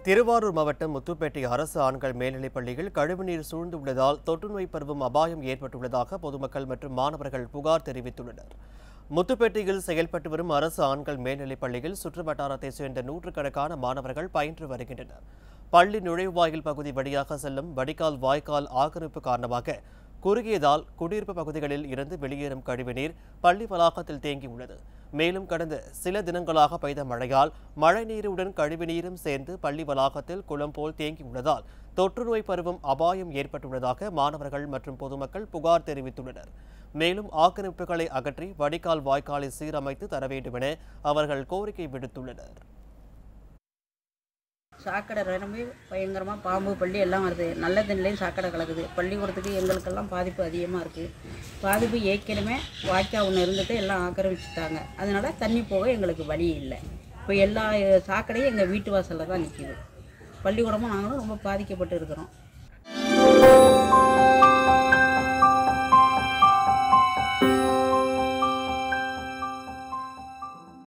திருவாரூர் மாவட்டம் முத்துப்பேட்டை அரசு ஆண்கள் மேல்நிலைப் பள்ளியில் கழிவுநீர் சூழ்ந்துள்ளதால் தொற்றுநோய் பரவும் அபாயம் ஏற்பட்டுள்ளதாக பொதுமக்கள் மற்றும் மாணவர்கள் புகார் தெரிவித்துள்ளனர் முத்துப்பேட்டையில் செயல்பட்டு வரும் அரசு ஆண்கள் மேல்நிலைப் பள்ளியில் சுற்றுவட்டாரத்தைச் சேர்ந்த நூற்றுக்கணக்கான மாணவர்கள் பயின்று வருகின்றனர் பள்ளி நுழைவாயில் பகுதி வழியாக செல்லும் வடிகால் வாய்க்கால் ஆக்கிரமிப்பு காரணமாக குறுகியதால் குடியிருப்பு பகுதிகளில் இருந்து வெளியேறும் கழிவுநீர் பள்ளி வளாகத்தில் தேங்கியுள்ளது மேலும் கடந்த சில தினங்களாக பெய்த மழையால் மழைநீருடன் கழிவுநீரும் சேர்ந்து பள்ளி வளாகத்தில் குளம் போல் தேங்கியுள்ளதால் தொற்றுநோய் பரவும் அபாயம் ஏற்பட்டுள்ளதாக மாணவர்கள் மற்றும் பொதுமக்கள் புகார் தெரிவித்துள்ளனர் மேலும் ஆக்கிரமிப்புகளை அகற்றி வடிகால் வாய்க்காலை சீரமைத்து தர வேண்டும் என அவர்கள் கோரிக்கை விடுத்துள்ளனர் சாக்கடை நிரம்பி பயங்கரமாக பாம்பு பள்ளி எல்லாம் வருது நல்ல தண்ணிலையும் சாக்கடை கலக்குது பள்ளிக்கூடத்துக்கு எங்களுக்கெல்லாம் பாதிப்பு அதிகமாக இருக்குது பாதிப்பு ஏற்கனவே வாய்க்கா ஒன்று இருந்துட்டு எல்லாம் ஆக்கிரமிச்சுட்டாங்க அதனால தண்ணி போக எங்களுக்கு வழி இல்லை இப்போ எல்லா சாக்கடையும் எங்கள் வீட்டு வாசலில் தான் நிற்கிது பள்ளிக்கூடமும் நாங்களும் ரொம்ப பாதிக்கப்பட்டு இருக்கிறோம்